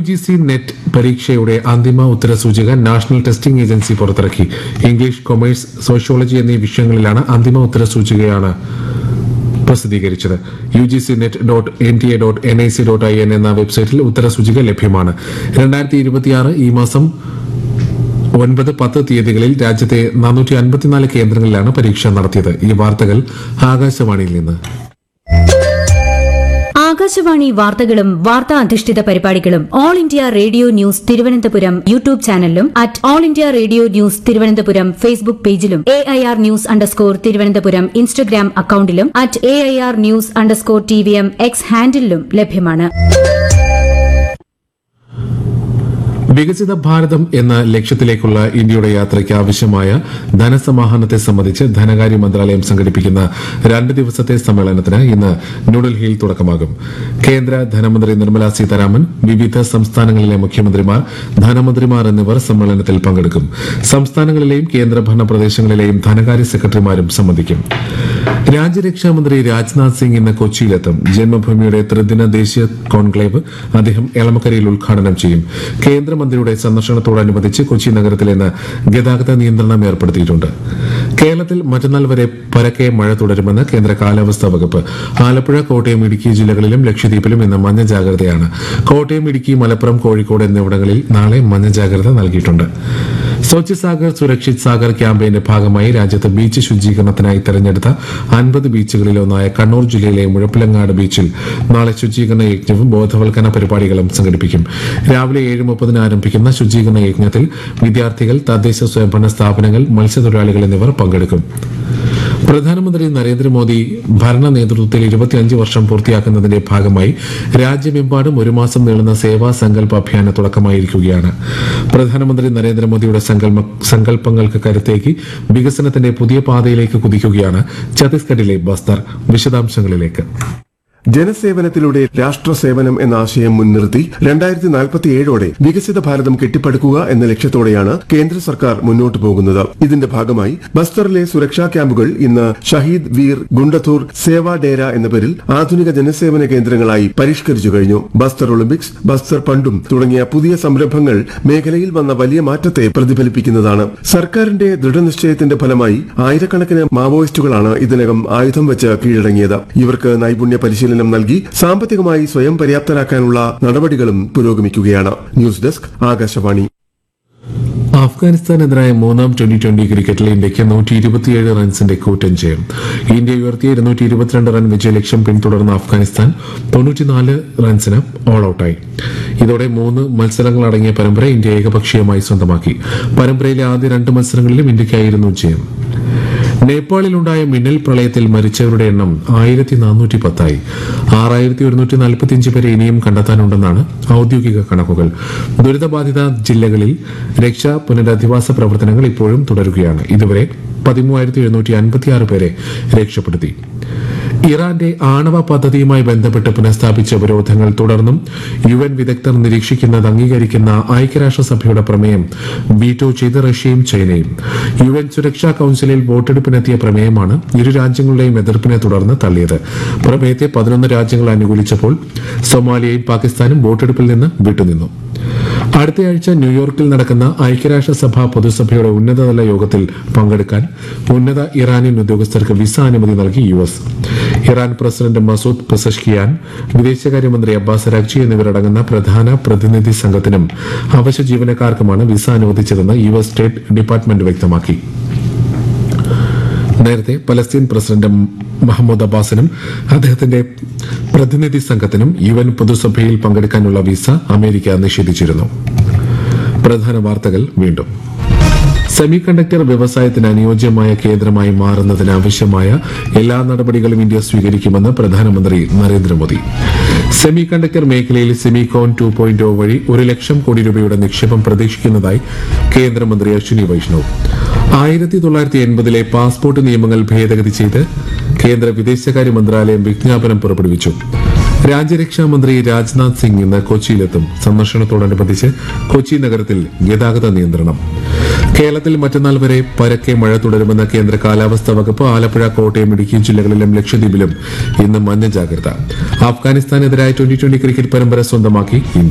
G C net പരീക്ഷയുടെ അന്തിമ ഉത്തരസൂചിക നാഷണൽ ടെസ്റ്റിംഗ് ഏജൻസി പുറത്തിറക്കി ഇംഗ്ലീഷ് കൊമേഴ്സ് സോഷ്യോളജി എന്നീ വിഷയങ്ങളിലാണ് അന്തിമ ഉത്തരസൂചികയാണ് പ്രസിദ്ധീകരിച്ചത് U G C net dot N T A dot N I C dot I N എന്ന വെബ്സൈറ്റിൽ ഉത്തരസൂചിക ലഭ്യമാണ് രണ്ടായിരത്തി ഇരുപത്തിയാറ് ഈ മാസം ഒൻപത് പത്ത് തീയതികളിൽ രാജ്യത്തെ നാനൂറ്റി അൻപത്തിനാല് കേന്ദ്രങ്ങളിലാണ് പരീക്ഷ നടത്തിയത് ഈ വാർത്തകൾ ആകാശവാണിയിൽ നിന്ന് ആകാശവാണി വാർത്തകളും വാർത്താ അധിഷ്ഠിത പരിപാടികളും All India Radio news Thiruvananthapuram YouTube ചാനലിലും at All India Radio news Thiruvananthapuram Facebook പേജിലും A I R news underscore Thiruvananthapuram Instagram അക്കൌണ്ടിലും at A I R news underscore T V M X ഹാൻഡിലും ലഭ്യമാണ് വികസിത ഭാരതം എന്ന ലക്ഷ്യത്തിലേക്കുള്ള ഇന്ത്യയുടെ യാത്രയ്ക്ക് ആവശ്യമായ ധനസമാഹരണത്തെ സംബന്ധിച്ച് ധനകാര്യ മന്ത്രാലയം സംഘടിപ്പിക്കുന്ന രണ്ട് ദിവസത്തെ സമ്മേളനത്തിന് ഇന്ന് ന്യൂഡൽഹിയിൽ തുടക്കമാകും കേന്ദ്ര ധനമന്ത്രി നിർമ്മല സീതാരാമൻ വിവിധ സംസ്ഥാനങ്ങളിലെ മുഖ്യമന്ത്രിമാർ ധനമന്ത്രിമാർ എന്നിവർ സമ്മേളനത്തിൽ പങ്കെടുക്കും സംസ്ഥാനങ്ങളിലെയും കേന്ദ്രഭരണ പ്രദേശങ്ങളിലെയും ധനകാര്യ സെക്രട്ടറിമാരും സംബന്ധിക്കും രാജ്യരക്ഷാമന്ത്രി രാജ്നാഥ് സിംഗ് ഇന്ന് കൊച്ചിയിലെത്തും ജന്മഭൂമിയുടെ ത്രിദിന ദേശീയ കോൺക്ലേവ് അദ്ദേഹം എളമക്കരയിൽ ഉദ്ഘാടനം ചെയ്യും കേന്ദ്രമന്ത്രിയുടെ സന്ദർശനത്തോടനുബന്ധിച്ച് കൊച്ചി നഗരത്തിൽ ഇന്ന് ഗതാഗത നിയന്ത്രണം ഏർപ്പെടുത്തിയിട്ടുണ്ട് കേരളത്തിൽ മറ്റന്നാൾ വരെ പരക്കെ മഴ തുടരുമെന്ന് കേന്ദ്ര കാലാവസ്ഥാ വകുപ്പ് ആലപ്പുഴ കോട്ടയം ഇടുക്കി ജില്ലകളിലും ലക്ഷദ്വീപിലും ഇന്ന് മഞ്ഞ ജാഗ്രതയാണ് കോട്ടയം ഇടുക്കി മലപ്പുറം കോഴിക്കോട് എന്നിവിടങ്ങളിൽ നാളെ മഞ്ഞ ജാഗ്രത നൽകിയിട്ടുണ്ട് സ്വച്ഛ് സാഗർ സുരക്ഷിത് സാഗർ ക്യാമ്പയിന്റെ ഭാഗമായി രാജ്യത്ത് ബീച്ച് ശുചീകരണത്തിനായി തെരഞ്ഞെടുത്ത അൻപത് ബീച്ചുകളിലൊന്നായ കണ്ണൂർ ജില്ലയിലെ മുഴപ്പിലങ്ങാട് ബീച്ചിൽ നാളെ ശുചീകരണ യജ്ഞവും ബോധവൽക്കരണ പരിപാടികളും സംഘടിപ്പിക്കും രാവിലെ ഏഴ് മുപ്പതിന് ആരംഭിക്കുന്ന ശുചീകരണ യജ്ഞത്തിൽ വിദ്യാർത്ഥികൾ തദ്ദേശ സ്വയംഭരണ സ്ഥാപനങ്ങൾ മത്സ്യത്തൊഴിലാളികൾ എന്നിവർ പങ്കെടുക്കും പ്രധാനമന്ത്രി നരേന്ദ്രമോദി ഭരണ നേതൃത്വത്തിൽ ഇരുപത്തിയഞ്ച് വർഷം പൂർത്തിയാക്കുന്നതിന്റെ ഭാഗമായി രാജ്യമെമ്പാടും ഒരു മാസം നീളുന്ന സേവാ സങ്കല്പ അഭിയാന് തുടക്കമായിരിക്കുകയാണ് പ്രധാനമന്ത്രി നരേന്ദ്രമോദിയുടെ സങ്കല്പ സങ്കല്പങ്ങൾക്ക് കരുത്തേക്ക് വികസനത്തിന്റെ പുതിയ പാതയിലേക്ക് കുതിക്കുകയാണ് ഛത്തീസ്ഗഡിലെ ബസ്തർ വിശദാംശങ്ങളിലേക്ക് ജനസേവനത്തിലൂടെ രാഷ്ട്ര സേവനം എന്ന ആശയം മുൻനിർത്തി രണ്ടായിരത്തി നാൽപ്പത്തിയേഴോടെ വികസിത ഭാരതം കെട്ടിപ്പടുക്കുക എന്ന ലക്ഷ്യത്തോടെയാണ് കേന്ദ്ര സർക്കാർ മുന്നോട്ടു പോകുന്നത് ഇതിന്റെ ഭാഗമായി ബസ്തറിലെ സുരക്ഷാ ക്യാമ്പുകൾ ഇന്ന് ഷഹീദ് വീർ ഗുണ്ടത്തൂർ സേവാ ഡേര എന്ന പേരിൽ ആധുനിക ജനസേവന കേന്ദ്രങ്ങളായി പരിഷ്കരിച്ചു കഴിഞ്ഞു ബസ്തർ ഒളിമ്പിക്സ് ബസ്തർ പണ്ടും തുടങ്ങിയ പുതിയ സംരംഭങ്ങൾ മേഖലയിൽ വന്ന വലിയ മാറ്റത്തെ പ്രതിഫലിപ്പിക്കുന്നതാണ് സർക്കാരിന്റെ ദൃഢനിശ്ചയത്തിന്റെ ഫലമായി ആയിരക്കണക്കിന് മാവോയിസ്റ്റുകളാണ് ഇതിനകം ആയുധം വെച്ച് കീഴടങ്ങിയത് ഇവർക്ക് നൈപുണ്യ പരിശീലനം നൽകി സാമ്പത്തികമായി സ്വയം പര്യാപ്തരാക്കാനുള്ള നടപടികളും പുരോഗമിക്കുകയാണ് ന്യൂസ് ഡെസ്ക് ആകാശവാണി അഫ്ഗാനിസ്ഥാനെതിരായ മൂന്നാം ട്വന്റി ട്വന്റി ക്രിക്കറ്റിൽ ഇന്ത്യയ്ക്ക് നൂറ്റി ഇരുപത്തിയേഴ് റൺസിന്റെ കൂറ്റൻ ജയം ഇന്ത്യ ഉയർത്തിയ ഇരുന്നൂറ്റി ഇരുപത്തിരണ്ട് റൺ വിജയലക്ഷ്യം പിന്തുടർന്ന അഫ്ഗാനിസ്ഥാൻ തൊണ്ണൂറ്റിനാല് റൺസിന് ഓൾ ഔട്ടായി ഇതോടെ മൂന്ന് മത്സരങ്ങളടങ്ങിയ പരമ്പര ഇന്ത്യ ഏകപക്ഷീയമായി സ്വന്തമാക്കി പരമ്പരയിലെ ആദ്യ രണ്ട് മത്സരങ്ങളിലും ഇന്ത്യയ്ക്കായിരുന്നു ജയം നേപ്പാളിലുണ്ടായ മിന്നൽ പ്രളയത്തിൽ മരിച്ചവരുടെ എണ്ണം ആയിരത്തി നാനൂറ്റി പത്തായി ആറായിരത്തി ഒരുന്നൂറ്റി നാൽപ്പത്തിയഞ്ച് പേരെ ഇനിയും കണ്ടെത്താനുണ്ടെന്നാണ് ഔദ്യോഗിക കണക്കുകൾ ദുരിതബാധിത ജില്ലകളിൽ രക്ഷാ പുനരധിവാസ പ്രവർത്തനങ്ങൾ ഇപ്പോഴും തുടരുകയാണ് ഇതുവരെ പതിമൂവായിരത്തി എഴുന്നൂറ്റി അൻപത്തിയാറ് പേരെ രക്ഷപ്പെടുത്തി ഇറാന്റെ ആണവ പദ്ധതിയുമായി ബന്ധപ്പെട്ട് പുനഃസ്ഥാപിച്ച ഉപരോധങ്ങൾ തുടർന്നും യു എൻ വിദഗ്ധർ നിരീക്ഷിക്കുന്നത് അംഗീകരിക്കുന്ന ഐക്യരാഷ്ട്രസഭയുടെ പ്രമേയം വീറ്റോ ചെയ്ത് റഷ്യയും ചൈനയും യു എൻ സുരക്ഷാ കൌൺസിലിൽ വോട്ടെടുപ്പിനെത്തിയ പ്രമേയമാണ് ഇരു രാജ്യങ്ങളുടെയും എതിർപ്പിനെ തുടർന്ന് തള്ളിയത് പ്രമേയത്തെ പതിനൊന്ന് രാജ്യങ്ങൾ അനുകൂലിച്ചപ്പോൾ സൊമാലിയയും പാകിസ്ഥാനും വോട്ടെടുപ്പിൽ നിന്ന് വിട്ടുനിന്നു അടുത്തയാഴ്ച ന്യൂയോർക്കിൽ നടക്കുന്ന ഐക്യരാഷ്ട്രസഭ പൊതുസഭയുടെ ഉന്നതതല യോഗത്തിൽ പങ്കെടുക്കാൻ ഉന്നത ഇറാനിയൻ ഉദ്യോഗസ്ഥർക്ക് വിസ അനുമതി നൽകി U S Iran president Masoud Pezeshkian വിദേശകാര്യമന്ത്രി അബ്ബാസ് അരാക്ചി എന്നിവരടങ്ങുന്ന പ്രധാന പ്രതിനിധി സംഘത്തിനും അവശ്യ ജീവനക്കാർക്കുമാണ് വിസ അനുവദിച്ചതെന്ന് യു എസ് സ്റ്റേറ്റ് ഡിപ്പാർട്ട്മെന്റ് വ്യക്തമാക്കി നേരത്തെ പലസ്തീൻ പ്രസിഡന്റ് മഹമ്മൂദ് അബ്ബാസിനും അദ്ദേഹത്തിന്റെ പ്രതിനിധി സംഘത്തിനും യു എൻ പൊതുസഭയിൽ പങ്കെടുക്കാനുള്ള വിസ അമേരിക്ക നിഷേധിച്ചിരുന്നു പ്രധാന വാർത്തകൾ വീണ്ടും സെമി കണ്ടക്ടർ വ്യവസായത്തിന് അനുയോജ്യമായ കേന്ദ്രമായി മാറുന്നതിന് ആവശ്യമായ എല്ലാ നടപടികളും ഇന്ത്യ സ്വീകരിക്കുമെന്ന് പ്രധാനമന്ത്രി നരേന്ദ്രമോദി സെമി കണ്ടക്ടർ മേഖലയിൽ സെമികോൺ ടു പോയിന്റ് വഴി ഒരു ലക്ഷം കോടി രൂപയുടെ നിക്ഷേപം പ്രതീക്ഷിക്കുന്നതായി കേന്ദ്രമന്ത്രി അശ്വിനി വൈഷ്ണവ് ആയിരത്തി തൊള്ളായിരത്തി എൺപതിലെ പാസ്പോർട്ട് നിയമങ്ങൾ ഭേദഗതി ചെയ്ത് കേന്ദ്ര വിദേശകാര്യ മന്ത്രാലയം വിജ്ഞാപനം പുറപ്പെടുവിച്ചു രാജ്യരക്ഷാ മന്ത്രി രാജ്നാഥ് സിംഗ് ഇന്ന് കൊച്ചിയിലെത്തും സന്ദർശനത്തോടനുബന്ധിച്ച് കൊച്ചി നഗരത്തിൽ ഗതാഗത നിയന്ത്രണം കേരളത്തിൽ മറ്റന്നാൾ വരെ പരക്കെ മഴ തുടരുമെന്ന കേന്ദ്ര കാലാവസ്ഥാ വകുപ്പ് ആലപ്പുഴ കോട്ടയം ഇടുക്കി ജില്ലകളിലും ലക്ഷദ്വീപിലും ഇന്ന് മഞ്ഞ ജാഗ്രത അഫ്ഗാനിസ്ഥാനെതിരായ ട്വന്റി ട്വന്റി ക്രിക്കറ്റ് പരമ്പര സ്വന്തമാക്കി ഇന്ത്യ